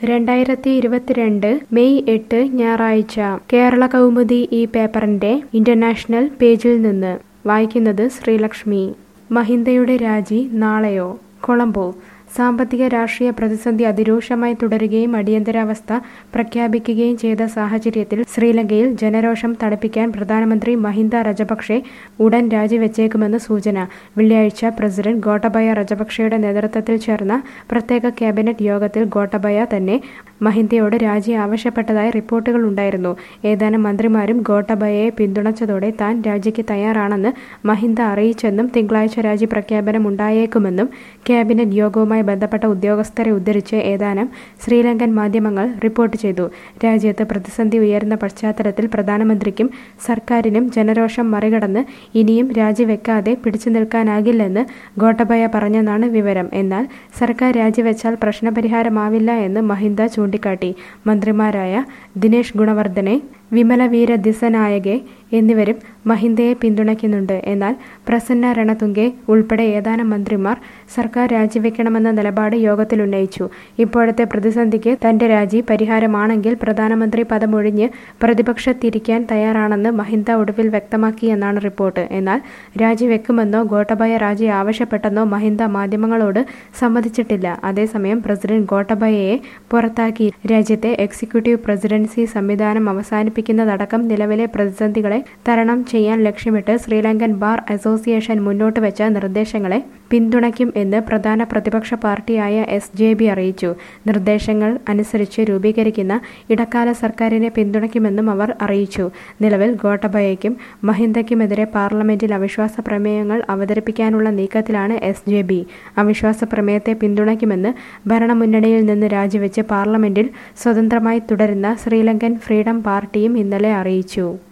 രണ്ടായിരത്തി ഇരുപത്തിരണ്ട് മെയ് എട്ട് ഞായറാഴ്ച കേരള കൗമുദി ഈ പേപ്പറിന്റെ ഇന്റർനാഷണൽ പേജിൽ നിന്ന് വായിക്കുന്നത് ശ്രീലക്ഷ്മി മഹിന്ദയുടെ രാജി നാളെയോ കൊളംബോ സാമ്പത്തിക രാഷ്ട്രീയ പ്രതിസന്ധി അതിരൂക്ഷമായി തുടരുകയും അടിയന്തരാവസ്ഥ പ്രഖ്യാപിക്കുകയും ചെയ്ത സാഹചര്യത്തിൽ ശ്രീലങ്കയിൽ ജനരോഷം തണുപ്പിക്കാൻ പ്രധാനമന്ത്രി മഹിന്ദ രജപക്സെ ഉടൻ രാജിവെച്ചേക്കുമെന്ന് സൂചന വെള്ളിയാഴ്ച പ്രസിഡന്റ് ഗോട്ടബയ രജപക്സെയുടെ നേതൃത്വത്തിൽ ചേർന്ന പ്രത്യേക ക്യാബിനറ്റ് യോഗത്തിൽ ഗോട്ടബയ തന്നെ മഹിന്ദയോട് രാജി ആവശ്യപ്പെട്ടതായി റിപ്പോർട്ടുകൾ ഉണ്ടായിരുന്നു ഏതാനും മന്ത്രിമാരും ഗോട്ടബയയെ പിന്തുണച്ചതോടെ താൻ രാജിക്ക് തയ്യാറാണെന്ന് മഹിന്ദ അറിയിച്ചെന്നും തിങ്കളാഴ്ച രാജി പ്രഖ്യാപനം ഉണ്ടായേക്കുമെന്നും ക്യാബിനറ്റ് യോഗവുമായി ബന്ധപ്പെട്ട ഉദ്യോഗസ്ഥരെ ഉദ്ധരിച്ച് ഏതാനും ശ്രീലങ്കൻ മാധ്യമങ്ങൾ റിപ്പോർട്ട് ചെയ്തു രാജ്യത്ത് പ്രതിസന്ധി ഉയരുന്ന പശ്ചാത്തലത്തിൽ പ്രധാനമന്ത്രിക്കും സർക്കാരിനും ജനരോഷം മറികടന്ന് ഇനിയും രാജിവെക്കാതെ പിടിച്ചു നിൽക്കാനാകില്ലെന്ന് ഗോട്ടബയ പറഞ്ഞെന്നാണ് വിവരം എന്നാൽ സർക്കാർ രാജിവെച്ചാൽ പ്രശ്നപരിഹാരമാവില്ല എന്ന് മഹിന്ദ ചൂണ്ടിക്കാട്ടി മന്ത്രിമാരായ ദിനേശ് ഗുണവർദ്ധനെ വിമല വീര ദിസനായകെ എന്നിവരും മഹിന്ദയെ പിന്തുണയ്ക്കുന്നുണ്ട് എന്നാൽ പ്രസന്ന രണതുംഗെ ഉൾപ്പെടെ ഏതാനും മന്ത്രിമാർ സർക്കാർ രാജിവെക്കണമെന്ന നിലപാട് യോഗത്തിൽ ഉന്നയിച്ചു ഇപ്പോഴത്തെ പ്രതിസന്ധിക്ക് തന്റെ രാജി പരിഹാരമാണെങ്കിൽ പ്രധാനമന്ത്രി പദമൊഴിഞ്ഞ് പ്രതിപക്ഷത്തിരിക്കാൻ തയ്യാറാണെന്ന് മഹിന്ദ ഒടുവിൽ വ്യക്തമാക്കിയെന്നാണ് റിപ്പോർട്ട് എന്നാൽ രാജിവെക്കുമെന്നോ ഗോട്ടബയ രാജി ആവശ്യപ്പെട്ടെന്നോ മഹിന്ദ മാധ്യമങ്ങളോട് സമ്മതിച്ചിട്ടില്ല അതേസമയം പ്രസിഡന്റ് ഗോട്ടബയയെ പുറത്താക്കി രാജ്യത്തെ എക്സിക്യൂട്ടീവ് പ്രസിഡൻസി സംവിധാനം അവസാനിപ്പിക്കുന്നതടക്കം നിലവിലെ പ്രതിസന്ധികളെ തരണം ചെയ്യാൻ ലക്ഷ്യമിട്ട് ശ്രീലങ്കൻ ബാർ അസോസിയേഷൻ മുന്നോട്ട് വെച്ച നിർദ്ദേശങ്ങളെ പിന്തുണയ്ക്കും എന്ന് പ്രധാന പ്രതിപക്ഷ പാർട്ടിയായ എസ് ജെ ബി അറിയിച്ചു നിർദ്ദേശങ്ങൾ അനുസരിച്ച് രൂപീകരിക്കുന്ന ഇടക്കാല സർക്കാരിനെ പിന്തുണയ്ക്കുമെന്നും അവർ അറിയിച്ചു നിലവിൽ ഗോട്ടബയയ്ക്കും മഹിന്ദയ്ക്കുമെതിരെ പാർലമെന്റിൽ അവിശ്വാസ പ്രമേയങ്ങൾ അവതരിപ്പിക്കാനുള്ള നീക്കത്തിലാണ് എസ് ജെ ബി അവിശ്വാസ പ്രമേയത്തെ പിന്തുണയ്ക്കുമെന്ന് ഭരണമുന്നണിയിൽ നിന്ന് രാജിവെച്ച് പാർലമെന്റിൽ സ്വതന്ത്രമായി തുടരുന്ന ശ്രീലങ്കൻ ഫ്രീഡം പാർട്ടിയും ഇന്നലെ അറിയിച്ചു